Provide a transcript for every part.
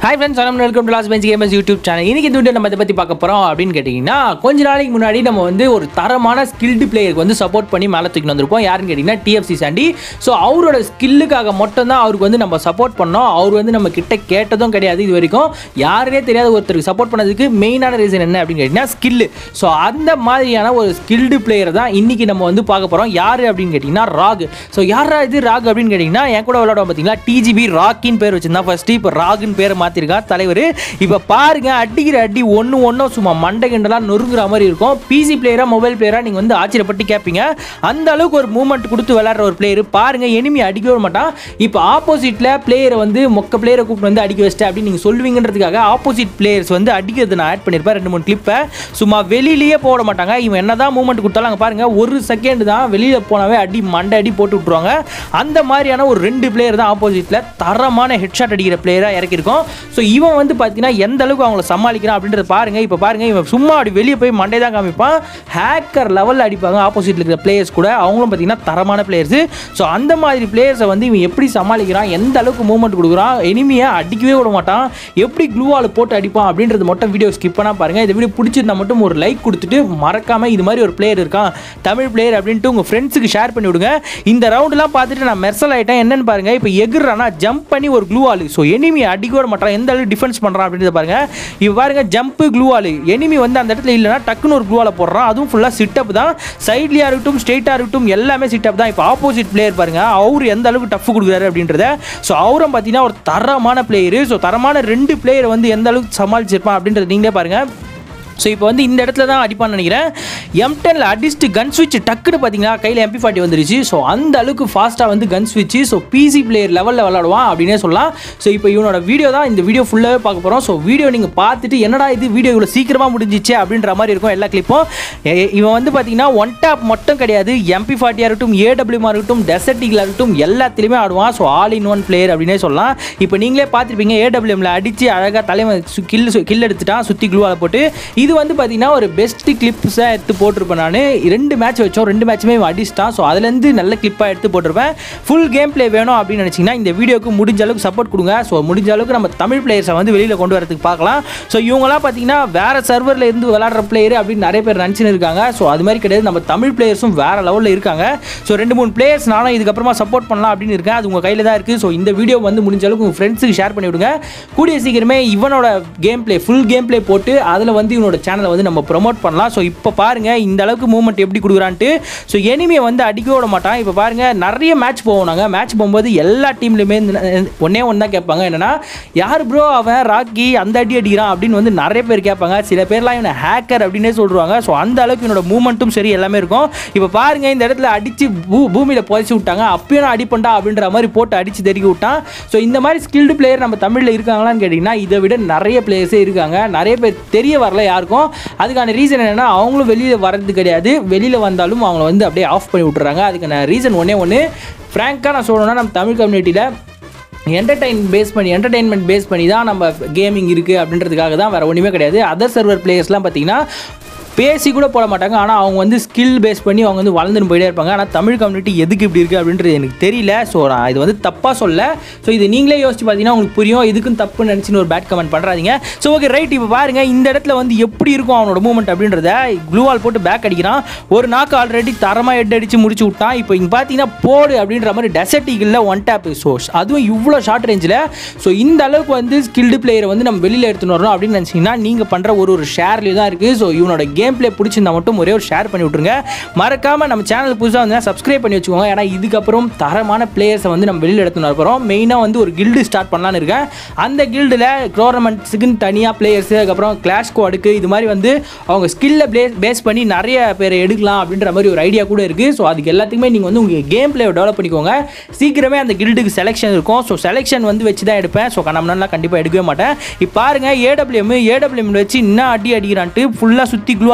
hi friends வணக்கம் welcome to Last Bench Gamers YouTube channel இன்னைக்கு இந்த வீடியோ நம்ம இதை பற்றி பார்க்க போகிறோம் அப்படின்னு கேட்டிங்கன்னா கொஞ்ச நாளைக்கு முன்னாடி நம்ம வந்து ஒரு தரமான ஸ்கில்டு பிளேயருக்கு வந்து சப்போர்ட் பண்ணி மேலே தூக்கி வந்திருப்போம் யாருன்னு கேட்டிங்கன்னா டிஎஃப்சி சாண்டி ஸோ அவரோட ஸ்கில்லுக்காக மட்டும்தான் அவருக்கு வந்து நம்ம சப்போர்ட் பண்ணோம் அவர் வந்து நம்ம கிட்ட கேட்டதும் கிடையாது இது வரைக்கும் யாருனே தெரியாத ஒருத்தருக்கு சப்போர்ட் பண்ணதுக்கு மெயினான ரீசன் என்ன அப்படின்னு கேட்டிங்கன்னா ஸ்கில்லு ஸோ அந்த மாதிரியான ஒரு ஸ்கில்டு பிளேயர் தான் இன்னைக்கு நம்ம வந்து பார்க்க போகிறோம் யார் அப்படின்னு கேட்டிங்கன்னா ராக் ஸோ யாரா இது ராக் அப்படின்னு கேட்டிங்கன்னா என் கூட விளையாடுவோம் பார்த்தீங்களா டிஜிபி ராக்கின்னு பேர் வச்சிருந்தா ஃபர்ஸ்ட் இப்போ ராகுன்னு பேரை மாற்றிருக்கா தலைவர் இப்போ பாருங்க அடிக்கிற அடி ஒன்று ஒன்றும் சும்மா மண்டை கிண்டலாம் நொறுங்குற மாதிரி இருக்கும் பிசி பிளேயரா மொபைல் பிளேயரா நீங்கள் வந்து ஆச்சரியப்பட்டு கேட்பீங்க அந்த அளவுக்கு ஒரு மூவ்மெண்ட் கொடுத்து விளையாடுற ஒரு பிளேயர் பாருங்க எனிமி அடிக்கவே மாட்டான் இப்போ ஆப்போசிட்டில் பிளேயரை வந்து மொக்க பிளேயரை கூப்பிட்டு வந்து அடிக்க வச்சிட்டேன் அப்படின்னு நீங்கள் சொல்லுவீங்கன்றதுக்காக ஆப்போசிட் பிளேயர்ஸ் வந்து அடிக்கிறது நான் ஆட் பண்ணியிருப்பேன் ரெண்டு மூணு கிளிப்பை சும்மா வெளியிலேயே போட மாட்டாங்க இவன் என்னதான் மூவ்மெண்ட் கொடுத்தாலும் அங்கே பாருங்க ஒரு செகண்ட் தான் வெளியில் போனாவே அடி மண்டை அடி போட்டு விட்ருவாங்க அந்த மாதிரியான ஒரு ரெண்டு பிளேயர் தான் ஆப்போசிட்டில் தரமான ஹெட்ஷாட் அடிக்கிற பிளேயராக இறக்கியிருக்கோம் ஸோ இவன் வந்து பார்த்தீங்கன்னா எந்த அளவுக்கு அவங்கள சமாளிக்கிறான் அப்படின்றத பாருங்க இப்போ பாருங்க இவன் சும்மா அப்படி வெளியே போய் மண்டை தான் காமிப்பான் ஹேக்கர் லெவலில் அடிப்பாங்க ஆப்போசிட்டில் இருக்கிற பிளேயர்ஸ் கூட அவங்களும் பார்த்தீங்கன்னா தரமான பிளேயர்ஸ் ஸோ அந்த மாதிரி பிளேயர்ஸை வந்து இவன் எப்படி சமாளிக்கிறான் எந்த அளவுக்கு மூவ்மெண்ட் கொடுக்குறான் எனிமியை அடிக்கவே விட மாட்டான் எப்படி க்ளூவால் போட்டு அடிப்பான் அப்படின்றது மட்டும் வீடியோ ஸ்கிப் பண்ணா பாருங்க இந்த வீடியோ பிடிச்சிருந்தா மட்டும் ஒரு லைக் கொடுத்துட்டு மறக்காம இது மாதிரி ஒரு பிளேயர் இருக்கான் தமிழ் பிளேயர் அப்படின்ட்டு உங்கள் ஃப்ரெண்ட்ஸுக்கு ஷேர் பண்ணி விடுங்க இந்த ரவுண்டெலாம் பார்த்துட்டு நான் மெர்சல் ஆகிட்டேன் என்னன்னு பாருங்க இப்போ எகுறானா ஜம்ப் பண்ணி ஒரு க்ளூ ஆளு ஸோ எனிமி அடிக்க விட மாட்டான் எந்த அளவுக்கு டிஃபென்ஸ் பண்ணுறான் அப்படின்றத பாருங்க இப்போ பாருங்க ஜம்ப் க்ளூ ஆளு எனிமி வந்து அந்த இடத்துல இல்லைனா டக்குன்னு ஒரு க்ளூவால போடுறான் அதுவும் ஃபுல்லாக சிட்டப் தான் சைட்லியாக இருக்கட்டும் ஸ்ட்ரெயிட்டாக இருக்கட்டும் எல்லாமே சிட்டப் தான் இப்போ ஆப்போசிட் பிளேயர் பாருங்க அவர் எந்த அளவுக்கு டஃப் கொடுக்குறாரு அப்படின்றத ஸோ அவரும் பார்த்தீங்கன்னா ஒரு தரமான பிளேயரு ஸோ தரமான ரெண்டு பிளேயரை வந்து எந்த அளவுக்கு சமாளிச்சிருப்பான் அப்படின்றத நீங்களே பாருங்க ஸோ இப்போ வந்து இந்த இடத்துல தான் அடிப்பான்னு நினைக்கிறேன் எம் டெனில் அடிச்சுட்டு கன் ஸ்விட்ச் டக்குன்னு பார்த்தீங்கன்னா கையில் எம்பி ஃபார்ட்டி வந்துருச்சு ஸோ அந்த அளவுக்கு ஃபாஸ்ட்டாக வந்து கன் ஸ்விட்ச் ஸோ பிசி பிளேயர் லெவலில் விளாடுவான் அப்படின்னே சொல்லலாம் ஸோ இப்போ இவனோட வீடியோ தான் இந்த வீடியோ ஃபுல்லாகவே பார்க்க போகிறோம் ஸோ வீடியோ நீங்கள் பார்த்துட்டு என்னடா இது வீடியோ இவ்வளோ சீக்கிரமாக முடிஞ்சிச்சு அப்படின்ற மாதிரி இருக்கும் எல்லா கிளிப்பும் இவன் வந்து பார்த்தீங்கன்னா ஒன் டாப் மட்டும் கிடையாது எம்பி ஃபார்ட்டியாக இருக்கட்டும் ஏடபிள்யூமாக இருக்கட்டும் டெசர்டிகில் இருக்கட்டும் எல்லாத்துலேயுமே ஆடுவான் so all in one player அப்படின்னே சொல்லலாம் இப்போ நீங்களே பார்த்துருப்பீங்க ஏடபிள்யூஎம்ல அடித்து அழகாக தலைமை கில் கில் எடுத்துட்டான் சுற்றி க்ளூவால் போட்டு இது வந்து பார்த்தீங்கன்னா ஒரு பெஸ்ட் கிளிப்ஸாக எடுத்து போட்டிருப்பேன் நான் ரெண்டு மேட்ச் வச்சோம் ரெண்டு மேட்ச்சுமே அடிச்சிட்டான் ஸோ அதுலேருந்து நல்ல கிளிப்பாக எடுத்து போட்டிருப்பேன் ஃபுல் கேம் ப்ளே வேணும் அப்படின்னு நினச்சிங்கன்னா இந்த வீடியோக்கு முடிஞ்ச அளவுக்கு சப்போர்ட் கொடுங்க ஸோ முடிஞ்ச அளவுக்கு நம்ம தமிழ் பிளேயர்ஸை வந்து வெளியில் கொண்டு வரதுக்கு பார்க்கலாம் ஸோ இவங்களாம் பார்த்தீங்கன்னா வேறு சர்வரில் இருந்து விளாட்ற பிளேயர் அப்படின்னு நிறைய பேர் நினச்சின்னு இருக்காங்க ஸோ அது மாதிரி கிடையாது நம்ம தமிழ் பிளேயர்ஸும் வேறு லெவலில் இருக்காங்க ஸோ ரெண்டு மூணு பிளேயர்ஸ் நானும் இதுக்கப்புறமா சப்போர்ட் பண்ணலாம் அப்படின்னு இருக்கேன் அது உங்கள் கையில் தான் இருக்குது ஸோ இந்த வீடியோ வந்து முடிஞ்ச அளவுக்கு உங்கள் ஃப்ரெண்ட்ஸுக்கு ஷேர் பண்ணி விடுங்க கூடிய சீக்கிரமே இவனோட gameplay full gameplay போட்டு அதில் வந்து இவனோட சேனலை வந்து நம்ம ப்ரொமோட் பண்ணலாம் ஸோ இப்போ பாருங்கள் இந்த அளவுக்கு மூவ்மெண்ட் எப்படி கொடுக்குறான்ட்டு ஸோ எனிமியை வந்து அடிக்க விட மாட்டான் இப்போ பாருங்கள் நிறைய மேட்ச் போவோம் நாங்கள் மேட்ச் போகும்போது எல்லா டீம்லையுமே ஒன்றே ஒன்று தான் கேட்பாங்க என்னென்னா யார் ப்ரோ அவன் ராக்கி அந்த அடி அடிக்கிறான் அப்படின்னு வந்து நிறைய பேர் கேட்பாங்க சில பேர்லாம் இவனை ஹேக்கர் அப்படின்னே சொல்கிறாங்க ஸோ அந்த அளவுக்கு இவனோட மூவ்மெண்ட்டும் சரி எல்லாமே இருக்கும் இப்போ பாருங்கள் இந்த இடத்துல அடித்து பூ பூமியில் புதைச்சி விட்டாங்க அப்பயும் நான் அடிப்பண்டா அப்படின்ற மாதிரி போட்டு அடித்து தெருக்கி விட்டான் ஸோ இந்த மாதிரி ஸ்கில்டு பிளேயர் நம்ம தமிழில் இருக்காங்களான்னு கேட்டிங்கன்னா இதை விட நிறைய பிளேயர்ஸே இருக்காங்க நிறைய பேர் தெரிய வரல யாருக்கும் அதுக்கான ரீசன் என்னென்னா அவங்களும் வெளியில் வர்றது கிடையாது வெளியில் வந்தாலும் அவங்கள வந்து அப்படியே ஆஃப் பண்ணி விட்டுறாங்க அதுக்கான ரீசன் ஒன்றே ஒன்று ஃப்ராங்காக நான் சொல்லணும்னா நம்ம தமிழ் கம்யூனிட்டியில் என்டர்டைன் பேஸ் பண்ணி என்டர்டைன்மெண்ட் பேஸ் பண்ணி தான் நம்ம கேமிங் இருக்குது அப்படின்றதுக்காக தான் வேறு ஒன்றுமே கிடையாது அதர் சர்வர் பிளேயர்ஸ்லாம் பார்த்தீங்கன்னா பேசி கூட போட மாட்டாங்க ஆனால் அவங்க வந்து ஸ்கில் பேஸ் பண்ணி அவங்க வந்து வளர்ந்துன்னு போயிட்டே இருப்பாங்க ஆனால் தமிழ் கம்யூனிட்டி எதுக்கு இப்படி இருக்குது அப்படின்றது எனக்கு தெரியல ஸோ நான் இது வந்து தப்பாக சொல்ல ஸோ இது நீங்களே யோசிச்சு பார்த்தீங்கன்னா உங்களுக்கு புரியும் இதுக்கும் தப்பு நினச்சின்னு ஒரு பேட் கமெண்ட் பண்ணுறாதீங்க ஸோ ஓகே ரைட் இப்போ பாருங்கள் இந்த இடத்துல வந்து எப்படி இருக்கும் அவனோட மூவ்மெண்ட் அப்படின்றத க்ளூவால் போட்டு பேக் அடிக்கிறான் ஒரு நாக்கு ஆல்ரெடி தரமாக ஹெட் அடித்து முடிச்சு விட்டான் இப்போ இங்கே பார்த்தீங்கன்னா போடு அப்படின்ற மாதிரி டெசர்ட் ஈகிளில் ஒன் டேப் ஸோ அதுவும் இவ்வளோ ஷார்ட் ரேஞ்சில் ஸோ இந்த அளவுக்கு வந்து ஸ்கில்டு பிளேயரை வந்து நம்ம வெளியில் எடுத்துன்னு வரணும் அப்படின்னு நினச்சிங்கன்னா நீங்கள் பண்ணுற ஒரு ஒரு ஷேர்லேயும் தான் இருக்குது ஸோ இவனோட கேம் ப்ளே பிடிச்சிருந்தா மட்டும் ஒரே ஒரு ஷேர் பண்ணி விட்ருங்க மறக்காமல் நம்ம சேனல் புதுசாக வந்து சப்ஸ்கிரைப் பண்ணி வச்சுக்கோங்க ஏன்னா இதுக்கப்புறம் தரமான பிளேயர்ஸை வந்து நம்ம வெளியில் எடுத்துன்னு வர போகிறோம் மெயினாக வந்து ஒரு கில்டு ஸ்டார்ட் பண்ணலான்னு இருக்கேன் அந்த கில்டில் டோர்னமெண்ட்ஸுக்குன்னு தனியாக பிளேயர்ஸு அதுக்கப்புறம் கிளாஷ் ஸ்குவாடுக்கு இது மாதிரி வந்து அவங்க ஸ்கில்லை ப்ளே பேஸ் பண்ணி நிறைய பேரை எடுக்கலாம் அப்படின்ற மாதிரி ஒரு ஐடியா கூட இருக்குது ஸோ அதுக்கு எல்லாத்துக்குமே நீங்கள் வந்து உங்கள் கேம் பிளேவை டெவலப் பண்ணிக்கோங்க சீக்கிரமே அந்த கில்டுக்கு செலெக்ஷன் இருக்கும் ஸோ செலெக்ஷன் வந்து வச்சு தான் எடுப்பேன் ஸோ கண்ணம்னா கண்டிப்பாக எடுக்கவே மாட்டேன் இப்போ பாருங்கள் ஏடபிள்யூஎம் ஏடபிள்யூஎம் வச்சு என்ன அடி அடிக்கிறான்ட்டு ஃபுல்லாக சுற்றி குளுவால்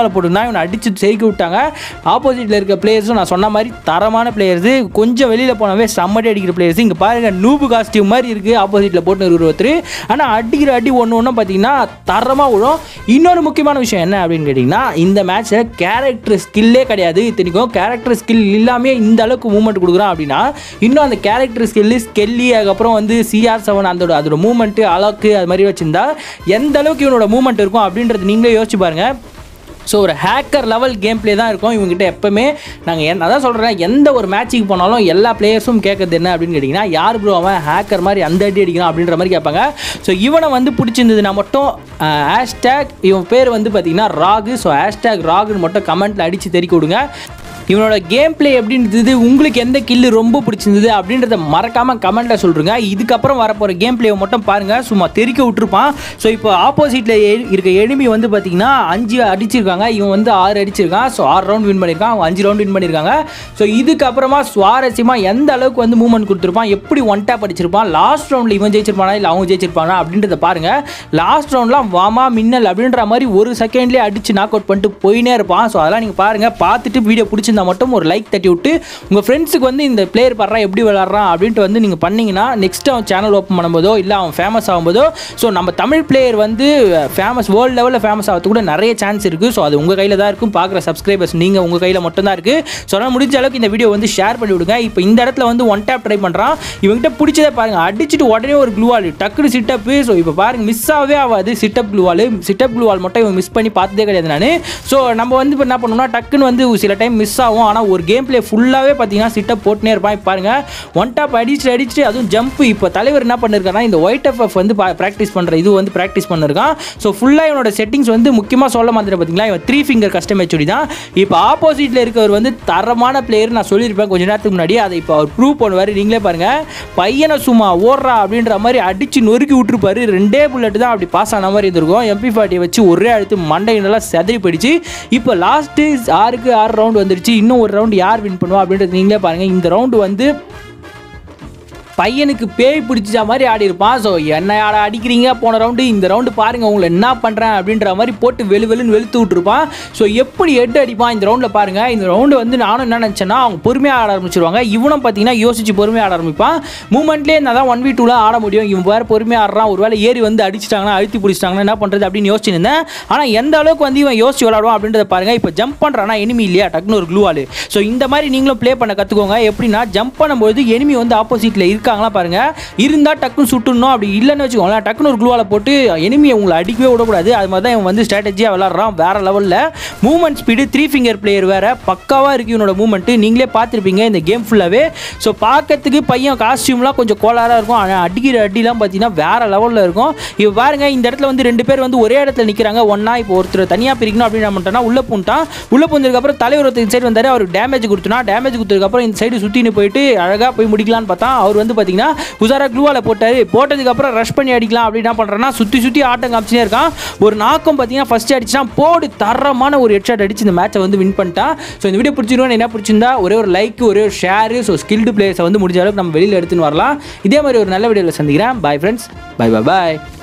க்ளூவால் போட்டுருந்தா இவனை அடிச்சு செதுக்கி விட்டாங்க ஆப்போசிட்டில் இருக்க பிளேயர்ஸும் நான் சொன்ன மாதிரி தரமான பிளேயர்ஸு கொஞ்சம் வெளியில் போனவே செம்மடி அடிக்கிற பிளேயர்ஸ் இங்கே பாருங்க நூபு காஸ்டியூம் மாதிரி இருக்குது ஆப்போசிட்டில் போட்டு இருக்கிற ஒருத்தர் ஆனால் அடிக்கிற அடி ஒன்று ஒன்று பார்த்தீங்கன்னா தரமாக விழும் இன்னொரு முக்கியமான விஷயம் என்ன அப்படின்னு கேட்டிங்கன்னா இந்த மேட்ச்சில் கேரக்டர் ஸ்கில்லே கிடையாது இத்தனைக்கும் கேரக்டர் ஸ்கில் இல்லாமல் இந்த அளவுக்கு மூவ்மெண்ட் கொடுக்குறான் அப்படின்னா இன்னும் அந்த கேரக்டர் ஸ்கில்லு ஸ்கெல்லி அதுக்கப்புறம் வந்து சிஆர் செவன் அதோட அதோட மூவ்மெண்ட்டு அலக்கு அது மாதிரி வச்சிருந்தா எந்த அளவுக்கு இவனோட மூவ்மெண்ட் இருக்கும் அப்படின்றது நீங்களே யோசிச்சு பாருங்க ஸோ ஒரு ஹேக்கர் லெவல் கேம் ப்ளே தான் இருக்கும் இவங்ககிட்ட எப்பவுமே நாங்கள் என் அதான் சொல்கிறேன் எந்த ஒரு மேட்ச்சுக்கு போனாலும் எல்லா பிளேயர்ஸும் கேட்கறது என்ன அப்படின்னு கேட்டிங்கன்னா யார் ப்ரோ அவன் ஹேக்கர் மாதிரி அந்த அடி அடிக்கிறான் அப்படின்ற மாதிரி கேட்பாங்க ஸோ இவனை வந்து பிடிச்சிருந்ததுன்னா மட்டும் ஹேஷ்டேக் இவன் பேர் வந்து பார்த்தீங்கன்னா ராகு ஸோ ஹேஷ்டேக் ராகுன்னு மட்டும் கமெண்ட்டில் அடித்து தெறிக்க விடுங்க இவனோட கேம் ப்ளே எப்படின்றது உங்களுக்கு எந்த கில்லு ரொம்ப பிடிச்சிருந்தது அப்படின்றத மறக்காமல் கமெண்ட்டில் சொல்கிறீங்க இதுக்கப்புறம் வரப்போகிற கேம் ப்ளேவை மட்டும் பாருங்கள் சும்மா தெறிக்க விட்டுருப்பான் ஸோ இப்போ ஆப்போசிட்டில் இருக்க எனிமி வந்து பார்த்தீங்கன்னா அஞ்சு அடிச்சிருக்காங்க இவன் வந்து ஆறு அடிச்சிருக்கான் ஸோ ஆறு ரவுண்ட் வின் பண்ணியிருக்கான் அவன் அஞ்சு ரவுண்ட் வின் பண்ணியிருக்காங்க ஸோ இதுக்கப்புறமா சுவாரஸ்யமாக எந்த அளவுக்கு வந்து மூவ்மெண்ட் கொடுத்துருப்பான் எப்படி ஒன் டேப் அடிச்சிருப்பான் லாஸ்ட் ரவுண்டில் இவன் ஜெயிச்சிருப்பானா இல்லை அவங்க ஜெயிச்சிருப்பானா அப்படின்றத பாருங்கள் லாஸ்ட் ரவுண்ட்லாம் வாமா மின்னல் அப்படின்ற மாதிரி ஒரு செகண்ட்லேயே அடிச்சு நாக் அவுட் பண்ணிட்டு போயினே இருப்பான் ஸோ அதெல்லாம் நீங்கள் பாருங்கள் பார்த்துட்டு வீடியோ பிடிச்சிருந்தா மட்டும் ஒரு லைக் தட்டி விட்டு உங்கள் ஃப்ரெண்ட்ஸுக்கு வந்து இந்த பிளேயர் பாடுறா எப்படி விளாட்றான் அப்படின்ட்டு வந்து நீங்கள் பண்ணீங்கன்னா நெக்ஸ்ட் அவன் சேனல் ஓப்பன் பண்ணும்போதோ இல்லை அவன் ஃபேமஸ் ஆகும்போதோ ஸோ நம்ம தமிழ் பிளேயர் வந்து ஃபேமஸ் வேர்ல்டு லெவலில் ஃபேமஸ் ஆகிறது கூட நிறைய சான்ஸ் இருக்குது ஸோ அது உங்கள் கையில் தான் இருக்கும் பார்க்குற சப்ஸ்கிரைபர்ஸ் நீங்கள் உங்கள் கையில் மட்டும்தான் இருக்குது ஸோ அதனால் முடிஞ்ச அளவுக்கு இந்த வீடியோ வந்து ஷேர் பண்ணி விடுங்க இப்போ இந்த இடத்துல வந்து ஒன் டேப் ட்ரை பண்ணுறான் இவங்ககிட்ட பிடிச்சதே பாருங்க அடிச்சுட்டு உடனே ஒரு க்ளூவால் டக்குனு சிட்டப்பு ஸோ இப்போ பாருங்க மிஸ் ஆகவே ஆகாது சிட்டப் க்ளூவால் சிட்டப் க்ளூவால் மட்டும் இவன் மிஸ் பண்ணி பார்த்ததே கிடையாது நான் ஸோ நம்ம வந்து இப்போ என்ன பண்ணோம்னா டக்குன்னு வந்து சில டைம் மிஸ் ஆகும் ஆனால் ஒரு கேம் பிளே ஃபுல்லாகவே பார்த்தீங்கன்னா சிட்டப் போட்டுனே இருப்பான் இப்போ பாருங்க ஒன் டாப் அடிச்சுட்டு அடிச்சுட்டு அதுவும் ஜம்ப் இப்போ தலைவர் என்ன பண்ணிருக்காருன்னா இந்த ஒயிட் எஃப்எஃப் வந்து ப்ராக்டிஸ் பண்ணுற இது வந்து ப்ராக்டிஸ் பண்ணிருக்கான் ஸோ ஃபுல்லாக இவனோட செட்டிங்ஸ் வந்து முக்கியமாக சொல்ல மாதிரி பார்த்தீங்களா இவன் த்ரீ ஃபிங்கர் கஸ்டம் ஹெச்டி தான் இப்போ ஆப்போசிட்டில் இருக்கவர் வந்து தரமான பிளேயர் நான் சொல்லியிருப்பேன் கொஞ்ச நேரத்துக்கு முன்னாடி அதை இப்போ அவர் ப்ரூவ் பண்ணுவார் நீங்களே பாருங்க பையனை சும்மா ஓடுறா அப்படின்ற மாதிரி அடிச்சு நொறுக்கி விட்டுருப்பாரு ரெண்டே புல்லட் தான் அப்படி பாஸ் ஆன மாதிரி இருந்திருக்கும் எம்பி ஃபார்ட்டியை வச்சு ஒரே அழுத்து மண்டை நல்லா செதறி போயிடுச்சு இப்போ லாஸ்ட்டு ஆறுக்கு ஆறு ரவுண்ட் வந்துருச்சு இன்னும் ஒரு ரவுண்ட் யார் வின் பண்ணுவா அப்படின்றது நீங்களே பாருங்கள் இந்த ரவுண்டு வந்து பையனுக்கு பேய் பிடிச்ச மாதிரி ஆடி இருப்பான் ஸோ என்ன ஆட அடிக்கிறீங்க போன ரவுண்டு இந்த ரவுண்டு பாருங்க உங்களை என்ன பண்ணுறேன் அப்படின்ற மாதிரி போட்டு வெளு வெளுன்னு வெளுத்து விட்டுருப்பான் ஸோ எப்படி ஹெட் அடிப்பான் இந்த ரவுண்டில் பாருங்க இந்த ரவுண்டு வந்து நானும் என்ன நினச்சேன்னா அவங்க பொறுமையாக ஆட ஆரம்பிச்சிருவாங்க இவனும் பார்த்தீங்கன்னா யோசிச்சு பொறுமையாக ஆட ஆரம்பிப்பான் மூமெண்ட்லேயே நான் தான் ஒன் வி டூவில் ஆட முடியும் இவன் வேறு பொறுமையாக ஆடுறான் ஒருவேளை ஏறி வந்து அடிச்சிட்டாங்கன்னா அழுத்தி பிடிச்சிட்டாங்கன்னா என்ன பண்ணுறது அப்படின்னு யோசிச்சுருந்தேன் ஆனால் எந்த அளவுக்கு வந்து இவன் யோசிச்சு விளாடுவான் அப்படின்றத பாருங்க இப்போ ஜம்ப் பண்ணுறானா எனிமி இல்லையா டக்குன்னு ஒரு க்ளூவால் ஸோ இந்த மாதிரி நீங்களும் ப்ளே பண்ண கற்றுக்கோங்க எப்படின்னா ஜம்ப் பண்ணும்போது எனிமி வந்து ஆப்போசிட்டில் இருக்காங்களா பாருங்க இருந்தால் டக்குன்னு சுட்டுணும் அப்படி இல்லைன்னு வச்சுக்கோங்களேன் டக்குன்னு ஒரு க்ளூவால் போட்டு எனிமியை உங்களை அடிக்கவே விடக்கூடாது அது மாதிரி தான் இவன் வந்து ஸ்ட்ராட்டஜியாக விளாட்றான் வேற லெவலில் movement speed three finger player வேற பக்காவாக இருக்குது இவனோட மூவ்மெண்ட்டு நீங்களே பார்த்துருப்பீங்க இந்த கேம் ஃபுல்லாகவே ஸோ பார்க்கறதுக்கு பையன் காஸ்டியூம்லாம் கொஞ்சம் கோளாறாக இருக்கும் ஆனால் அடிக்கிற அடிலாம் பார்த்தீங்கன்னா வேற லெவலில் இருக்கும் இப்போ பாருங்க இந்த இடத்துல வந்து ரெண்டு பேர் வந்து ஒரே இடத்துல நிற்கிறாங்க ஒன்றா இப்போ ஒருத்தர் தனியாக பிரிக்கணும் அப்படின்னு என்ன பண்ணிட்டோம்னா உள்ளே பூண்டான் உள்ளே பூந்ததுக்கப்புறம் தலைவர் ஒருத்தர் இந்த சைடு வந்தார் அவருக்கு டேமேஜ் கொடுத்தனா டேமேஜ் கொடுத்ததுக்கப்புறம் இந்த சைடு சுற்றின்னு போயிட்டு அழகாக போய் முடிக்கலான்னு பார்த்தா அவர் வந்து பார்த்தீங்கன்னா உசாரா க்ளூவால் போட்டார் போட்டதுக்கப்புறம் ரஷ் பண்ணி அடிக்கலாம் அப்படி என்ன பண்ணுறேன்னா சுற்றி சுற்றி ஆட்டம் காமிச்சினே இருக்கான் ஒரு நாக்கம் பார்த்தீங்கன்னா ஃபஸ்ட் அடிச்சுனா போடு தரமான ஒரு ஹெட்ஷாட் அடிச்சு இந்த மேட்சை வந்து வின் பண்ணிட்டான் ஸோ இந்த வீடியோ பிடிச்சிருவோம் என்ன பிடிச்சிருந்தா ஒரே ஒரு லைக் ஒரே ஒரு ஷேரு ஸோ ஸ்கில்டு பிளேயர்ஸை வந்து முடிஞ்ச அளவுக்கு நம்ம வெளியில் எடுத்துன்னு வரலாம் இதே மாதிரி ஒரு நல்ல வீடியோவில் சந்திக்கிறேன் பாய் ஃப்ரெண்ட்ஸ் பை பை பாய்